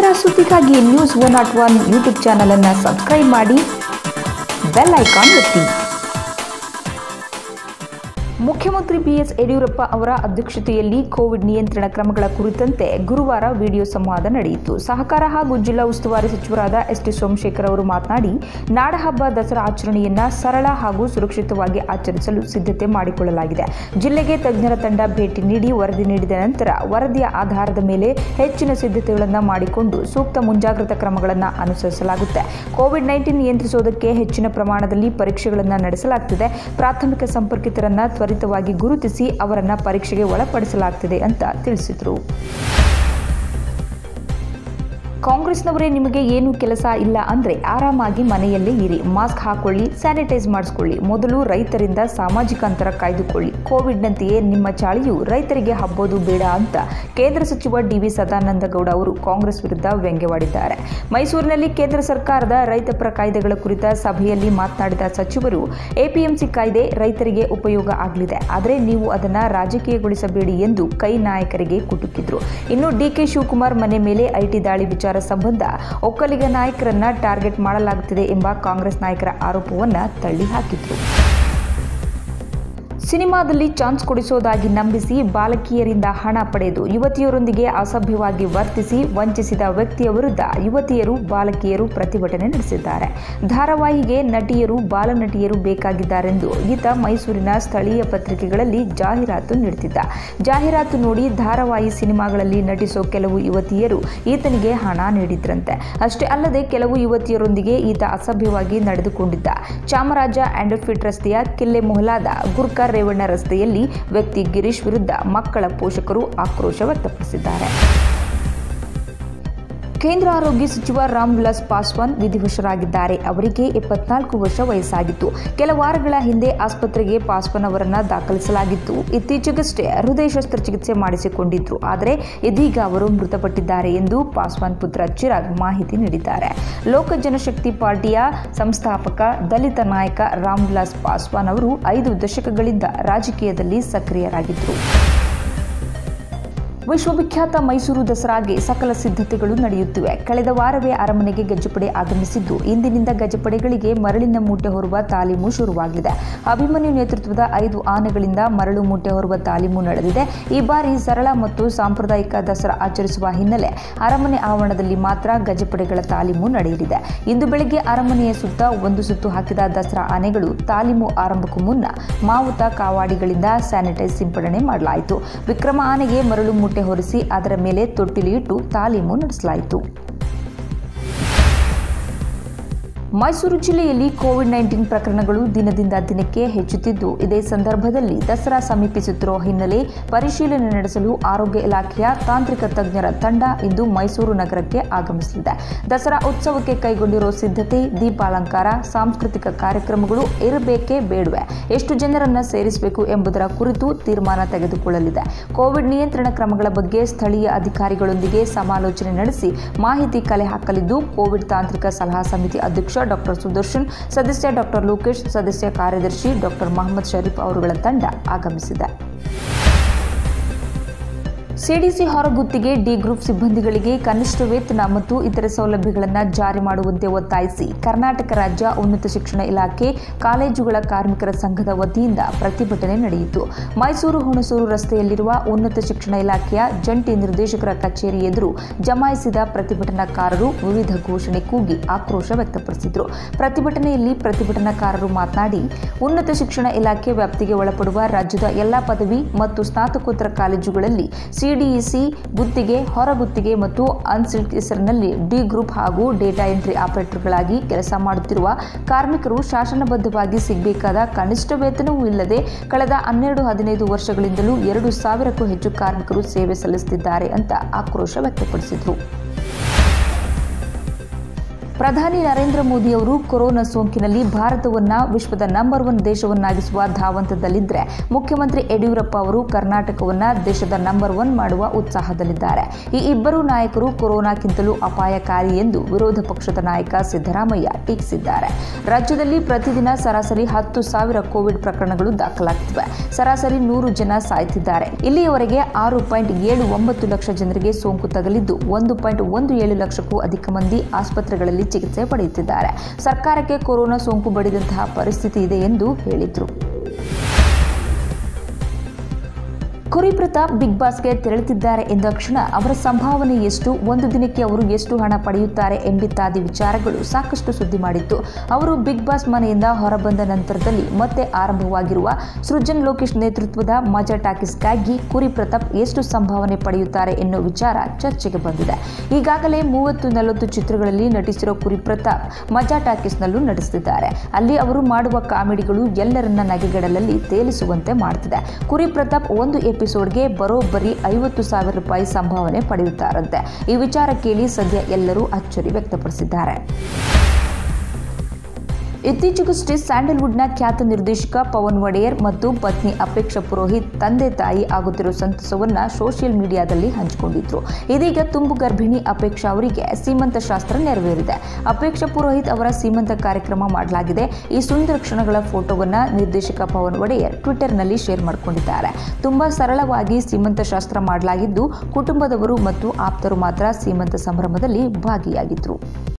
ನಿರಂತರ ಸುದ್ದಿಗಾಗಿ news one not one YouTube ಚಾನಲನ್ನು ಸಬ್ಸ್ಕ್ರೈಬ್ ಮಾಡಿ ಬೆಲ್ ಐಕಾನ್ ಒತ್ತಿ ಮುಖ್ಯಮಂತ್ರಿ ಬಿಎಸ್ ಯಡಿಯೂರಪ್ಪ ಅವರ ಅಧ್ಯಕ್ಷತೆಯಲ್ಲಿ ಕೋವಿಡ್ ನಿಯಂತ್ರಣ ಕ್ರಮಗಳ ಕುರಿತಂತೆ ಗುರುವಾರ ವಿಡಿಯೋ ಸಂವಾದ ನಡೆಯಿತು ಸಹಕಾರ ಹಾಗೂ ಜಿಲ್ಲಾ ಉಸ್ತುವಾರಿ ಸಚಿವರಾದ ಎಸ್ ಟಿ ಸೋಮಶೇಖರ್ ಅವರು ಮಾತನಾಡಿ ನಾಡಹಬ್ಬ ದಸರಾ ಆಚರಣೆಯನ್ನ ಸರಳ ಹಾಗೂ ಸುರಕ್ಷಿತವಾಗಿ ಆಚರಿಸಲು ಸಿದ್ಧತೆ ಮಾಡಿಕೊಳ್ಳಲಾಗಿದೆ ಜಿಲ್ಲೆಗೆ ತಜ್ಞರ ತಂಡ ಭೇಟಿ ನೀಡಿ ವರದಿ ನೀಡಿದ ನಂತರ ವರದಿಯ ಆಧಾರದ ಮೇಲೆ ಹೆಚ್ಚಿನ ಸಿದ್ಧತೆಗಳನ್ನು ಮಾಡಿಕೊಂಡು ಸೂಕ್ತ ಮುಂಜಾಗ್ರತಾ ಕ್ರಮಗಳನ್ನು ಅನುಸರಿಸಲಾಗುತ್ತೆ ಕೋವಿಡ್ ನೈನ್ಟೀನ್ ನಿಯಂತ್ರಿಸುವುದಕ್ಕೆ ಹೆಚ್ಚಿನ ಪ್ರಮಾಣದಲ್ಲಿ ಪರೀಕ್ಷೆಗಳನ್ನು ನಡೆಸಲಾಗ್ತಿದೆ ಪ್ರಾಥಮಿಕ ಸಂಪರ್ಕಿತರನ್ನ ತ್ವರಿತವಾಗಿ ಗುರುತಿಸಿ ಅವರನ್ನ ಪರೀಕ್ಷೆಗೆ ಒಳಪಡಿಸಲಾಗ್ತಿದೆ ಅಂತ ತಿಳಿಸಿದರು ಕಾಂಗ್ರೆಸ್ನವರೇ ನಿಮಗೆ ಏನು ಕೆಲಸ ಇಲ್ಲ ಅಂದ್ರೆ ಆರಾಮಾಗಿ ಮನೆಯಲ್ಲೇ ಇರಿ ಮಾಸ್ಕ್ ಹಾಕೊಳ್ಳಿ ಸ್ಯಾನಿಟೈಸ್ ಮಾಡಿಸ್ಕೊಳ್ಳಿ ಮೊದಲು ರೈತರಿಂದ ಸಾಮಾಜಿಕ ಅಂತರ ಕಾಯ್ದುಕೊಳ್ಳಿ ಕೋವಿಡ್ನಂತೆಯೇ ನಿಮ್ಮ ಚಾಳಿಯು ರೈತರಿಗೆ ಹಬ್ಬೋದು ಬೇಡ ಅಂತ ಕೇಂದ್ರ ಸಚಿವ ಡಿವಿ ಸದಾನಂದಗೌಡ ಅವರು ಕಾಂಗ್ರೆಸ್ ವಿರುದ್ಧ ವ್ಯಂಗ್ಯವಾಡಿದ್ದಾರೆ ಮೈಸೂರಿನಲ್ಲಿ ಕೇಂದ್ರ ಸರ್ಕಾರದ ರೈತಪರ ಕಾಯ್ದೆಗಳ ಕುರಿತ ಸಭೆಯಲ್ಲಿ ಮಾತನಾಡಿದ ಸಚಿವರು ಎಪಿಎಂಸಿ ಕಾಯ್ದೆ ರೈತರಿಗೆ ಉಪಯೋಗ ಆಗಲಿದೆ ಆದರೆ ನೀವು ಅದನ್ನ ರಾಜಕೀಯಗೊಳಿಸಬೇಡಿ ಎಂದು ಕೈ ನಾಯಕರಿಗೆ ಕುಟುಕಿದ್ರು ಇನ್ನು ಡಿಕೆ ಶಿವಕುಮಾರ್ ಮನೆ ಮೇಲೆ ಐಟಿ ದಾಳಿ ವಿಚಾರ ಸಂಬಂಧ ಒಕ್ಕಲಿಗ ನಾಯಕರನ್ನ ಟಾರ್ಗೆಟ್ ಮಾಡಲಾಗುತ್ತಿದೆ ಎಂಬ ಕಾಂಗ್ರೆಸ್ ನಾಯಕರ ಆರೋಪವನ್ನ ತಳ್ಳಿ ಹಾಕಿದ್ರು ಸಿನಿಮಾದಲ್ಲಿ ಚಾನ್ಸ್ ಕೊಡಿಸೋದಾಗಿ ನಂಬಿಸಿ ಬಾಲಕಿಯರಿಂದ ಹಣ ಪಡೆದು ಯುವತಿಯರೊಂದಿಗೆ ಅಸಭ್ಯವಾಗಿ ವರ್ತಿಸಿ ವಂಚಿಸಿದ ವ್ಯಕ್ತಿಯ ವಿರುದ್ಧ ಯುವತಿಯರು ಬಾಲಕಿಯರು ಪ್ರತಿಭಟನೆ ನಡೆಸಿದ್ದಾರೆ ಧಾರಾವಾಹಿಗೆ ನಟಿಯರು ಬಾಲನಟಿಯರು ಬೇಕಾಗಿದ್ದಾರೆಂದು ಈತ ಮೈಸೂರಿನ ಸ್ಥಳೀಯ ಪತ್ರಿಕೆಗಳಲ್ಲಿ ಜಾಹೀರಾತು ನೀಡುತ್ತಿದ್ದ ಜಾಹೀರಾತು ನೋಡಿ ಧಾರಾವಾಹಿ ಸಿನಿಮಾಗಳಲ್ಲಿ ನಟಿಸೋ ಕೆಲವು ಯುವತಿಯರು ಈತನಿಗೆ ಹಣ ನೀಡಿದ್ರಂತೆ ಅಷ್ಟೇ ಅಲ್ಲದೆ ಕೆಲವು ಯುವತಿಯರೊಂದಿಗೆ ಈತ ಅಸಭ್ಯವಾಗಿ ನಡೆದುಕೊಂಡಿದ್ದ ಚಾಮರಾಜ ಆಂಡೋಫಿಟ್ ರಸ್ತೆಯ ಕಿಲ್ಲೆ ಮೊಹಲಾದ ಗುರ್ಕಾ ರೇವಣ್ಣ ರಸ್ತೆಯಲ್ಲಿ ವ್ಯಕ್ತಿ ಗಿರೀಶ್ ವಿರುದ್ಧ ಮಕ್ಕಳ ಪೋಷಕರು ಆಕ್ರೋಶ ವ್ಯಕ್ತಪಡಿಸಿದ್ದಾರೆ ಕೇಂದ್ರ ಆರೋಗ್ಯ ಸಚಿವ ರಾಮ್ ವಿಲಾಸ್ ಪಾಸ್ವಾನ್ ವಿಧಿವಶರಾಗಿದ್ದಾರೆ ಅವರಿಗೆ ಇಪ್ಪತ್ನಾಲ್ಕು ವರ್ಷ ವಯಸ್ಸಾಗಿತ್ತು ಕೆಲ ವಾರಗಳ ಹಿಂದೆ ಆಸ್ಪತ್ರೆಗೆ ಪಾಸ್ವಾನ್ ಅವರನ್ನ ದಾಖಲಿಸಲಾಗಿತ್ತು ಇತ್ತೀಚೆಗಷ್ಟೇ ಹೃದಯ ಶಸ್ತ್ರಚಿಕಿತ್ಸೆ ಮಾಡಿಸಿಕೊಂಡಿದ್ರು ಆದರೆ ಇದೀಗ ಅವರು ಮೃತಪಟ್ಟಿದ್ದಾರೆ ಎಂದು ಪಾಸ್ವಾನ್ ಪುತ್ರ ಚಿರಾಗ್ ಮಾಹಿತಿ ನೀಡಿದ್ದಾರೆ ಲೋಕ ಜನಶಕ್ತಿ ಪಾರ್ಟಿಯ ಸಂಸ್ಥಾಪಕ ದಲಿತ ನಾಯಕ ರಾಮ್ ವಿಲಾಸ್ ಪಾಸ್ವಾನ್ ಅವರು ಐದು ದಶಕಗಳಿಂದ ರಾಜಕೀಯದಲ್ಲಿ ಸಕ್ರಿಯರಾಗಿದ್ದರು ವಿಶ್ವವಿಖ್ಯಾತ ಮೈಸೂರು ದಸರಾಗೆ ಸಕಲ ಸಿದ್ಧತೆಗಳು ನಡೆಯುತ್ತಿವೆ ಕಳೆದ ವಾರವೇ ಅರಮನೆಗೆ ಗಜಪಡೆ ಆಗಮಿಸಿದ್ದು ಇಂದಿನಿಂದ ಗಜಪಡೆಗಳಿಗೆ ಮರಳಿನ ಮೂಟೆ ಹೊರುವ ತಾಲೀಮು ಶುರುವಾಗಲಿದೆ ಅಭಿಮನ್ಯು ನೇತೃತ್ವದ ಐದು ಆನೆಗಳಿಂದ ಮರಳು ಮೂಟೆ ಹೊರುವ ತಾಲೀಮು ನಡೆದಿದೆ ಈ ಬಾರಿ ಸರಳ ಮತ್ತು ಸಾಂಪ್ರದಾಯಿಕ ದಸರಾ ಆಚರಿಸುವ ಹಿನ್ನೆಲೆ ಅರಮನೆ ಆವರಣದಲ್ಲಿ ಮಾತ್ರ ಗಜಪಡೆಗಳ ತಾಲೀಮು ನಡೆಯಲಿದೆ ಇಂದು ಬೆಳಗ್ಗೆ ಅರಮನೆಯ ಸುತ್ತ ಒಂದು ಸುತ್ತು ಹಾಕಿದ ದಸರಾ ಆನೆಗಳು ತಾಲೀಮು ಆರಂಭಕ್ಕೂ ಮುನ್ನ ಮಾವುತ ಕಾವಾಡಿಗಳಿಂದ ಸ್ಯಾನಿಟೈಸ್ ಸಿಂಪಡಣೆ ಮಾಡಲಾಯಿತು ವಿಕ್ರಮ ಆನೆಗೆ ಮರಳು ಮೂಟೆ ಹೊರಿಸಿ ಅದರ ಮೇಲೆ ತೊಟ್ಟಿಲು ಇಟ್ಟು ತಾಲೀಮು ನಡೆಸಲಾಯಿತು ಮೈಸೂರು ಜಿಲ್ಲೆಯಲ್ಲಿ ಕೋವಿಡ್ ನೈನ್ಟೀನ್ ಪ್ರಕರಣಗಳು ದಿನದಿಂದ ದಿನಕ್ಕೆ ಹೆಚ್ಚುತ್ತಿದ್ದು ಇದೇ ಸಂದರ್ಭದಲ್ಲಿ ದಸರಾ ಸಮೀಪಿಸುತ್ತಿರುವ ಹಿನ್ನೆಲೆ ಪರಿಶೀಲನೆ ನಡೆಸಲು ಆರೋಗ್ಯ ಇಲಾಖೆಯ ತಾಂತ್ರಿಕ ತಜ್ಞರ ತಂಡ ಇಂದು ಮೈಸೂರು ನಗರಕ್ಕೆ ಆಗಮಿಸಲಿದೆ ದಸರಾ ಉತ್ಸವಕ್ಕೆ ಕೈಗೊಂಡಿರುವ ಸಿದ್ಧತೆ ದೀಪಾಲಂಕಾರ ಸಾಂಸ್ಕೃತಿಕ ಕಾರ್ಯಕ್ರಮಗಳು ಇರಬೇಕೇ ಬೇಡವೆ ಎಷ್ಟು ಜನರನ್ನ ಸೇರಿಸಬೇಕು ಎಂಬುದರ ಕುರಿತು ತೀರ್ಮಾನ ತೆಗೆದುಕೊಳ್ಳಲಿದೆ ಕೋವಿಡ್ ನಿಯಂತ್ರಣ ಕ್ರಮಗಳ ಬಗ್ಗೆ ಸ್ಥಳೀಯ ಅಧಿಕಾರಿಗಳೊಂದಿಗೆ ಸಮಾಲೋಚನೆ ನಡೆಸಿ ಮಾಹಿತಿ ಕಲೆ ಹಾಕಲಿದ್ದು ಕೋವಿಡ್ ತಾಂತ್ರಿಕ ಸಲಹಾ ಸಮಿತಿ ಅಧ್ಯಕ್ಷ ಡಾಕ್ಟರ್ ಸುದರ್ಶನ್ ಸದಸ್ಯ ಡಾಕ್ಟರ್ ಲೋಕೇಶ್ ಸದಸ್ಯ ಕಾರ್ಯದರ್ಶಿ ಡಾಕ್ಟರ್ ಮಹಮ್ಮದ್ ಶರೀಫ್ ಅವರುಗಳ ತಂಡ ಆಗಮಿಸಿದೆ ಸಿಡಿಸಿ ಹೊರಗುತ್ತಿಗೆ ಡಿ ಗ್ರೂಪ್ ಸಿಬ್ಬಂದಿಗಳಿಗೆ ಕನಿಷ್ಠ ವೇತನ ಮತ್ತು ಇತರೆ ಸೌಲಭ್ಯಗಳನ್ನು ಜಾರಿ ಮಾಡುವಂತೆ ಒತ್ತಾಯಿಸಿ ಕರ್ನಾಟಕ ರಾಜ್ಯ ಉನ್ನತ ಶಿಕ್ಷಣ ಇಲಾಖೆ ಕಾಲೇಜುಗಳ ಕಾರ್ಮಿಕರ ಸಂಘದ ವತಿಯಿಂದ ಪ್ರತಿಭಟನೆ ನಡೆಯಿತು ಮೈಸೂರು ಹುಣಸೂರು ರಸ್ತೆಯಲ್ಲಿರುವ ಉನ್ನತ ಶಿಕ್ಷಣ ಇಲಾಖೆಯ ಜಂಟಿ ನಿರ್ದೇಶಕರ ಕಚೇರಿ ಎದುರು ಜಮಾಯಿಸಿದ ಪ್ರತಿಭಟನಾಕಾರರು ವಿವಿಧ ಘೋಷಣೆ ಕೂಗಿ ಆಕ್ರೋಶ ವ್ಯಕ್ತಪಡಿಸಿದರು ಪ್ರತಿಭಟನೆಯಲ್ಲಿ ಪ್ರತಿಭಟನಾಕಾರರು ಮಾತನಾಡಿ ಉನ್ನತ ಶಿಕ್ಷಣ ಇಲಾಖೆ ವ್ಯಾಪ್ತಿಗೆ ಒಳಪಡುವ ರಾಜ್ಯದ ಎಲ್ಲಾ ಪದವಿ ಮತ್ತು ಸ್ನಾತಕೋತ್ತರ ಕಾಲೇಜುಗಳಲ್ಲಿ ಸಿಡಿಇಸಿ ಗುತ್ತಿಗೆ ಹೊರಗುತ್ತಿಗೆ ಮತ್ತು ಅನ್ಸಿಲ್ಡ್ ಹೆಸರಿನಲ್ಲಿ ಡಿ ಗ್ರೂಪ್ ಹಾಗೂ ಡೇಟಾ ಎಂಟ್ರಿ ಆಪರೇಟರ್ಗಳಾಗಿ ಕೆಲಸ ಮಾಡುತ್ತಿರುವ ಕಾರ್ಮಿಕರು ಶಾಸನಬದ್ಧವಾಗಿ ಸಿಗಬೇಕಾದ ಕನಿಷ್ಠ ವೇತನವೂ ಇಲ್ಲದೆ ಕಳೆದ ಹನ್ನೆರಡು ಹದಿನೈದು ವರ್ಷಗಳಿಂದಲೂ ಎರಡು ಸಾವಿರಕ್ಕೂ ಹೆಚ್ಚು ಕಾರ್ಮಿಕರು ಸೇವೆ ಸಲ್ಲಿಸುತ್ತಿದ್ದಾರೆ ಅಂತ ಆಕ್ರೋಶ ವ್ಯಕ್ತಪಡಿಸಿದರು ಪ್ರಧಾನಿ ನರೇಂದ್ರ ಮೋದಿ ಅವರು ಕೊರೋನಾ ಸೋಂಕಿನಲ್ಲಿ ಭಾರತವನ್ನ ವಿಶ್ವದ ನಂಬರ್ ಒನ್ ದೇಶವನ್ನಾಗಿಸುವ ಧಾವಂತದಲ್ಲಿದ್ದರೆ ಮುಖ್ಯಮಂತ್ರಿ ಯಡಿಯೂರಪ್ಪ ಅವರು ಕರ್ನಾಟಕವನ್ನ ದೇಶದ ನಂಬರ್ ಒನ್ ಮಾಡುವ ಉತ್ಸಾಹದಲ್ಲಿದ್ದಾರೆ ಈ ಇಬ್ಬರು ನಾಯಕರು ಕೊರೋನಾಕ್ಕಿಂತಲೂ ಅಪಾಯಕಾರಿ ಎಂದು ವಿರೋಧ ಪಕ್ಷದ ನಾಯಕ ಸಿದ್ದರಾಮಯ್ಯ ಟೀಕಿಸಿದ್ದಾರೆ ರಾಜ್ಯದಲ್ಲಿ ಪ್ರತಿದಿನ ಸರಾಸರಿ ಹತ್ತು ಸಾವಿರ ಕೋವಿಡ್ ಪ್ರಕರಣಗಳು ದಾಖಲಾಗ್ತಿವೆ ಸರಾಸರಿ ನೂರು ಜನ ಸಾಯ್ತಿದ್ದಾರೆ ಇಲ್ಲಿಯವರೆಗೆ ಆರು ಪಾಯಿಂಟ್ ಏಳು ಒಂಬತ್ತು ಲಕ್ಷ ಜನರಿಗೆ ಸೋಂಕು ತಗಲಿದ್ದು ಒಂದು ಪಾಯಿಂಟ್ ಒಂದು ಏಳು ಲಕ್ಷಕ್ಕೂ ಅಧಿಕ ಮಂದಿ ಆಸ್ಪತ್ರೆಗಳಲ್ಲಿ ಚಿಕಿತ್ಸೆ ಪಡೆಯುತ್ತಿದ್ದಾರೆ ಸರ್ಕಾರಕ್ಕೆ ಕೊರೋನಾ ಸೋಂಕು ಬಡಿದಂತಹ ಪರಿಸ್ಥಿತಿ ಇದೆ ಎಂದು ಹೇಳಿದರು ಕುರಿ ಪ್ರತಾಪ್ ಬಿಗ್ ಬಾಸ್ಗೆ ತೆರಳುತ್ತಿದ್ದಾರೆ ಎಂದ ಕ್ಷಣ ಅವರ ಸಂಭಾವನೆ ಎಷ್ಟು ಒಂದು ದಿನಕ್ಕೆ ಅವರು ಎಷ್ಟು ಹಣ ಪಡೆಯುತ್ತಾರೆ ಎಂಬಿತ್ಯಾದಿ ವಿಚಾರಗಳು ಸಾಕಷ್ಟು ಸುದ್ದಿ ಮಾಡಿತ್ತು ಅವರು ಬಿಗ್ ಬಾಸ್ ಮನೆಯಿಂದ ಹೊರಬಂದ ನಂತರದಲ್ಲಿ ಮತ್ತೆ ಆರಂಭವಾಗಿರುವ ಸೃಜನ್ ಲೋಕೇಶ್ ನೇತೃತ್ವದ ಮಜಾ ಟಾಕೀಸ್ಗಾಗಿ ಕುರಿ ಪ್ರತಾಪ್ ಎಷ್ಟು ಸಂಭಾವನೆ ಪಡೆಯುತ್ತಾರೆ ಎನ್ನುವ ವಿಚಾರ ಚರ್ಚೆಗೆ ಬಂದಿದೆ ಈಗಾಗಲೇ ಮೂವತ್ತು ನಲವತ್ತು ಚಿತ್ರಗಳಲ್ಲಿ ನಟಿಸಿರೋ ಕುರಿ ಪ್ರತಾಪ್ ಮಜಾ ಟಾಕೀಸ್ನಲ್ಲೂ ನಟಿಸುತ್ತಿದ್ದಾರೆ ಅಲ್ಲಿ ಅವರು ಮಾಡುವ ಕಾಮಿಡಿಗಳು ಎಲ್ಲರನ್ನ ನಗೆಗಡಲಲ್ಲಿ ತೇಲಿಸುವಂತೆ ಮಾಡ್ತಿದೆ ಕುರಿ ಪ್ರತಾಪ್ ಒಂದು ಎಪಿಸೋಡ್ಗೆ ಬರೋಬ್ಬರಿ ಐವತ್ತು ಸಾವಿರ ರೂಪಾಯಿ ಸಂಭಾವನೆ ಪಡೆಯುತ್ತಾರಂತೆ ಈ ವಿಚಾರ ಕೇಳಿ ಸದ್ಯ ಎಲ್ಲರೂ ಅಚ್ಚರಿ ವ್ಯಕ್ತಪಡಿಸಿದ್ದಾರೆ ಇತ್ತೀಚೆಗಷ್ಟೇ ಸ್ಯಾಂಡಲ್ವುಡ್ನ ಖ್ಯಾತ ನಿರ್ದೇಶಕ ಪವನ್ ಒಡೆಯರ್ ಮತ್ತು ಪತ್ನಿ ಅಪೇಕ್ಷಾ ಪುರೋಹಿತ್ ತಂದೆ ತಾಯಿ ಆಗುತ್ತಿರೋ ಸಂತಸವನ್ನ ಸೋಷಿಯಲ್ ಮೀಡಿಯಾದಲ್ಲಿ ಹಂಚಿಕೊಂಡಿದ್ರು ಇದೀಗ ತುಂಬು ಗರ್ಭಿಣಿ ಅಪೇಕ್ಷಾ ಅವರಿಗೆ ಸೀಮಂತ ಶಾಸ್ತ್ರ ನೆರವೇರಿದೆ ಅಪೇಕ್ಷಾ ಪುರೋಹಿತ್ ಅವರ ಸೀಮಂತ ಕಾರ್ಯಕ್ರಮ ಮಾಡಲಾಗಿದೆ ಈ ಸುಂದರ ಕ್ಷಣಗಳ ಫೋಟೋವನ್ನ ನಿರ್ದೇಶಕ ಪವನ್ ಒಡೆಯರ್ ಟ್ವಿಟರ್ನಲ್ಲಿ ಶೇರ್ ಮಾಡಿಕೊಂಡಿದ್ದಾರೆ ತುಂಬಾ ಸರಳವಾಗಿ ಸೀಮಂತ ಶಾಸ್ತ್ರ ಮಾಡಲಾಗಿದ್ದು ಕುಟುಂಬದವರು ಮತ್ತು ಆಪ್ತರು ಮಾತ್ರ ಸೀಮಂತ ಸಂಭ್ರಮದಲ್ಲಿ ಭಾಗಿಯಾಗಿದ್ರು